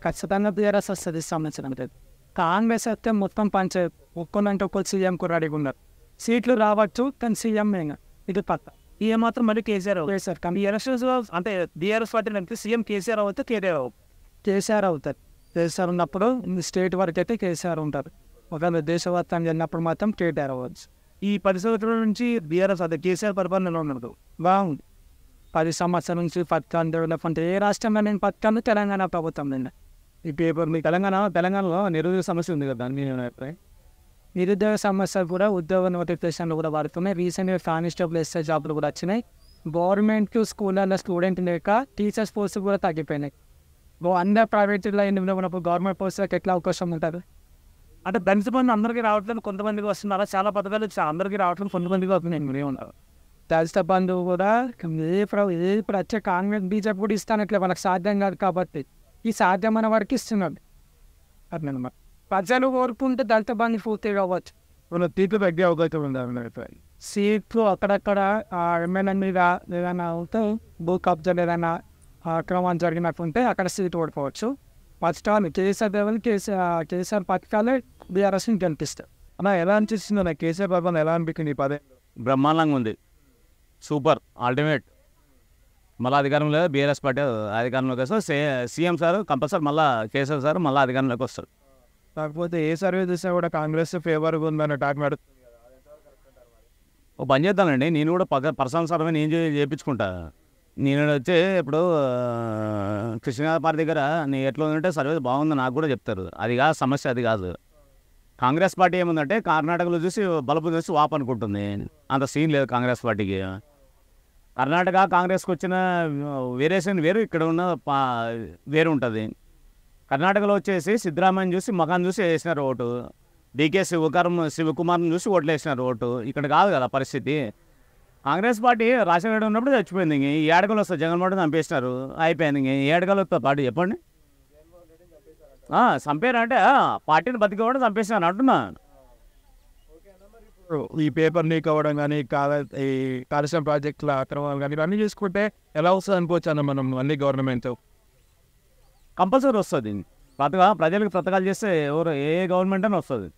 ఖచ్చితంగా బీఆర్ఎస్ వస్తుంది సంవత్సరం కాంగ్రెస్ అయితే మొత్తం పంచాయత్ ఒక్కొల్లంటే ఒక్కరు సీఎం కూడా రెడీగా ఉన్నారు సీట్లు రావచ్చు కానీ సీఎం ఇంకా ఇది పక్క ఏ మాత్రం మళ్ళీ కేసీఆర్ అవుతారు. కేసీఆర్ కం- ఈ ఎలక్షన్స్ అంటే బీఆర్ఎస్ పార్టీ అంటే సీఎం కేసీఆర్ అవుతే కేటీఆర్ అవుతారు కేసీఆర్ అవుతారు కేసీఆర్ ఉన్నప్పుడు స్టేట్ వరకు అయితే కేసీఆర్ ఉంటారు ఒకవేళ దేశవ్యాప్తంగా వెళ్ళినప్పుడు మాత్రం కేటీఆర్ అవ్వచ్చు ఈ పది సంవత్సరాల నుంచి బీఆర్ఎస్ అదే కేసీఆర్ పరిపాలన ఉన్నది బాగుంది పది సంవత్సరాల నుంచి పథకాలు డెవలప్మెంట్ ఏ రాష్ట్రంలో నేను పథకాలు తెలంగాణ ప్రభుత్వం నిన్న ఈ పేపర్ మీ తెలంగాణ తెలంగాణలో నిరుద్యోగ సమస్య ఉంది కదా దాని మీద ఏమైనా అభిప్రాయం నిరుద్యోగ సమస్యలు కూడా ఉద్యోగ నోటిఫికేషన్లు కూడా పడుతున్నాయి రీసెంట్గా కానిస్టేబుల్ ఎస్ఐ జాబ్లు కూడా వచ్చినాయి గవర్నమెంట్ స్కూళ్ళల్లో స్టూడెంట్ లేక టీచర్స్ పోస్ట్ కూడా తగ్గిపోయినాయి ఓ అందరు ప్రైవేట్లో ఉన్నప్పుడు గవర్నమెంట్ పోస్టులకు ఎట్లా అవకాశం ఉంటుంది అంటే బెనిఫిట్ మంది అందరికీ రావట్లేదు కొంతమందికి వస్తున్నారు చాలా పథకాలు చా- అందరికీ రావట్లేదు కొంతమందికి వస్తున్నాయి మీరు ఏమన్నారు దళిత బంధు కూడా ఏ ప్ర- ఏ ఇప్పుడు వచ్చే కాంగ్రెస్ బీజేపీ కూడా ఇస్తానట్లే వాళ్ళకి సాధ్యం కాదు కాబట్టి ఈ సాధ్యమైన వరకు ఇస్తున్నారు అట్లనమాట ప్రజలు కోరుకుంటే దళిత బంధు పూర్తి కావచ్చు మన తీర్పు తగ్గే అవకాశం ఉంది అన్న అభిప్రాయం సీట్లు అక్కడక్కడ ఎమ్మెల్యే మీద ఏదైనా ఉంటే భూ కబ్జాలు ఏదైనా అక్రమం జరిగినట్టుంటే అక్కడ సీట్ ఓడిపోవచ్చు first all KCR level KCR KCR పథకాలే బీఆర్ఎస్ని గెలిపిస్తారు అన్న ఎలా అనిపిస్తుంది నాకు కేసీఆర్ పరిపాలన ఎలా అనిపించింది ఈ పదే బ్రహ్మాండంగా ఉంది సూపర్ అల్టిమేట్ మళ్ళీ అధికారంలో బీఆర్ఎస్ పార్టీ అధికారంలోకి వస్తే సే సీఎం సార్ కంపల్సరీ మళ్ళీ కేసీఆర్ సార్ మళ్ళీ అధికారంలోకి వస్తారు కాకపోతే ఏ సర్వే చూసినా కూడా కాంగ్రెస్ ఫేవర్గా ఉందని టాక్ నడు ఓ పని చేద్దానండి నేను కూడా పక్క పర్సనల్ సర్వే నేను చే- చేయించుకుంటా నేను వచ్చి ఇప్పుడు ఆ, కృష్ణపార్టీ దగ్గర నీ ఎట్లా ఉందంటే సర్వే బాగుంది నాకు కూడా చెప్తారు అది కాదు సమస్య అది కాదు కాంగ్రెస్ పార్టీ ఏముందంటే కర్ణాటకలో చూసి బలుపు చూసి వాప్ అనుకుంటుంది అంత సీన్ లేదు కాంగ్రెస్ పార్టీకి కర్ణాటక కాంగ్రెస్కి వచ్చిన వేరియేషన్ వేరు ఇక్కడ ఉన్న పా వేరు ఉంటుంది కర్ణాటకలో వచ్చేసి సిద్ధరామయ్యని చూసి మకాన్ చూసి వేసినారు ఓటు డీకే శివకరం శివకుమార్ని చూసి ఓట్లు వేసినారు ఓటు ఇక్కడ కాదు కదా పరిస్థితి కాంగ్రెస్ పార్టీ రాజశేఖర ఉన్నప్పుడు చచ్చిపోయింది ఇంక ఈ ఏడకలు వస్తే జగన్మోహన్ చంపేసినారు అయిపోయింది ఇంక ఈ ఏడకలు వస్తే పార్టీ చెప్పండి ఆ, చంపారు అంటే ఆ, పార్టీని బతికోవడం చంపేసినారు అంటున్నా ఈ పేపర్ లీక్ అవ్వడం కానీ కాల ఈ కాలుష్యం ప్రాజెక్టుల అక్రమాలు కానీ ఇవన్నీ చూసుకుంటే ఎలా వస్తుంది అనుకోవచ్చు అన్న మనం అన్ని గవర్నమెంట్ కంపల్సరీ వస్తుంది పథక ప్రజలకు పథకాలు చేస్తే ఎవరు ఏ గవర్నమెంట్ అని వస్తుంది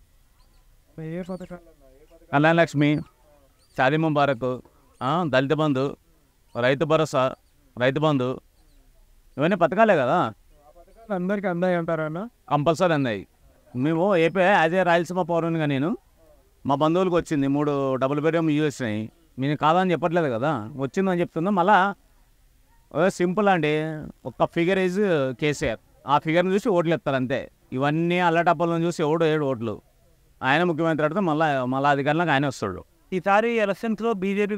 కళ్యాణ లక్ష్మి షాదీ ముబారక్ ఆ, దళిత బంధు రైతు భరోసా రైతు బంధు ఇవన్నీ పథకాలే కదా అందరికి అందాయి అంటారన్న కంపల్సరీ అన్నాయి మేము ఏపీ యాజ్ ఏ రాయలసీమ పౌరునిగా నేను మా బంధువులకు వచ్చింది మూడు డబుల్ బెడ్రూమ్ ఇల్లు వచ్చినాయి నేను కాదని చెప్పట్లేదు కదా వచ్చిందని చెప్తున్నా మళ్ళా ఓ సింపుల్ అండి ఒక్క ఫిగర్ ఈజ్ కేసీఆర్ ఆ ఫిగర్ని చూసి ఓట్లు ఎత్తారు అంతే ఇవన్నీ అల్లటప్పలను చూసి ఎవడు ఏడు ఓట్లు ఆయన ముఖ్యమంత్రి అడితే మళ్ళీ మళ్ళీ అధికారంలోకి ఆయన వస్తాడు ఈసారి ఎలక్షన్స్లో బీజేపీ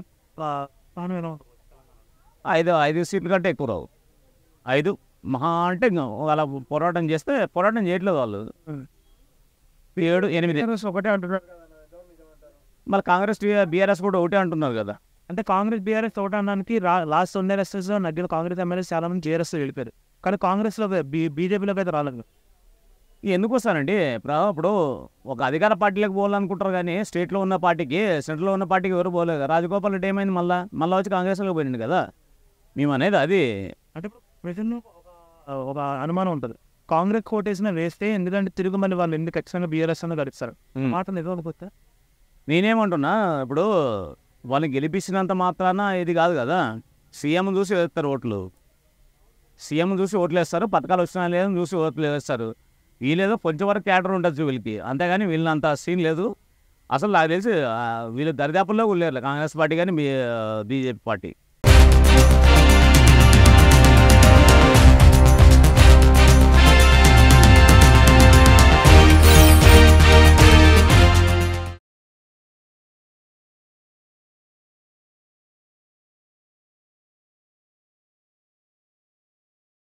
ఐదు ఐదు సీట్ల కంటే ఎక్కువ రావు ఐదు మహా అంటే ఇంకా అలా పోరాటం చేస్తే పోరాటం చేయట్లేదు వాళ్ళు ఏడు ఎనిమిది ఒకటే అంటున్నారు మళ్ళీ కాంగ్రెస్ బీఆర్ఎస్ కూడా ఒకటే అంటున్నారు కదా అంటే కాంగ్రెస్ బీఆర్ఎస్ తోట అనడానికి లాస్ట్ రెండు ఎలక్షన్స్లో నగ్గిన కాంగ్రెస్ ఎమ్మెల్యేస్ చాలా మంది జేఆర్ఎస్ వెళ్ళిపోయారు కానీ కాంగ్రెస్లో బీజేపీలోకి అయితే రాలేదు ఇవి ఎందుకు వస్తానండి ఇప్పుడు ఇప్పుడు ఒక అధికార పార్టీలకు పోవాలనుకుంటారు కానీ స్టేట్లో ఉన్న పార్టీకి సెంట్రల్లో ఉన్న పార్టీకి ఎవరు పోలేదు రాజగోపాల్ రెడ్డి ఏమైంది మళ్ళీ మళ్ళీ వచ్చి కాంగ్రెస్లోకి పోయింది కదా మేము అనేది అది అంటే ప్రజల్లో ఒక ఒక అనుమానం ఉంటుంది కాంగ్రెస్ కోటేసిన వేస్తే ఎందుకంటే తిరుగు మళ్ళీ వాళ్ళు ఎందుకు ఖచ్చితంగా బీఆర్ఎస్ అన్న గడుస్తారు ఉమ్. మాట నిజమైపోతే నేనేమంటున్నా ఇప్పుడు వాళ్ళని గెలిపించినంత మాత్రాన ఇది కాదు కదా సీఎం చూసి వేస్తారు ఓట్లు సీఎం చూసి ఓట్లు వేస్తారు పథకాలు వచ్చినా లేదని చూసి ఓట్లు వేస్తారు వీళ్ళేదో కొంచెం వరకు క్యాటర్ ఉండొచ్చు వీళ్ళకి అంతేగాని వీళ్ళని అంత సీన్ లేదు అసలు నాకు తెలిసి ఆ, వీళ్ళు దరిదాపుల్లో కూడా లేరు కాంగ్రెస్ పార్టీ కానీ బీజేపీ పార్టీ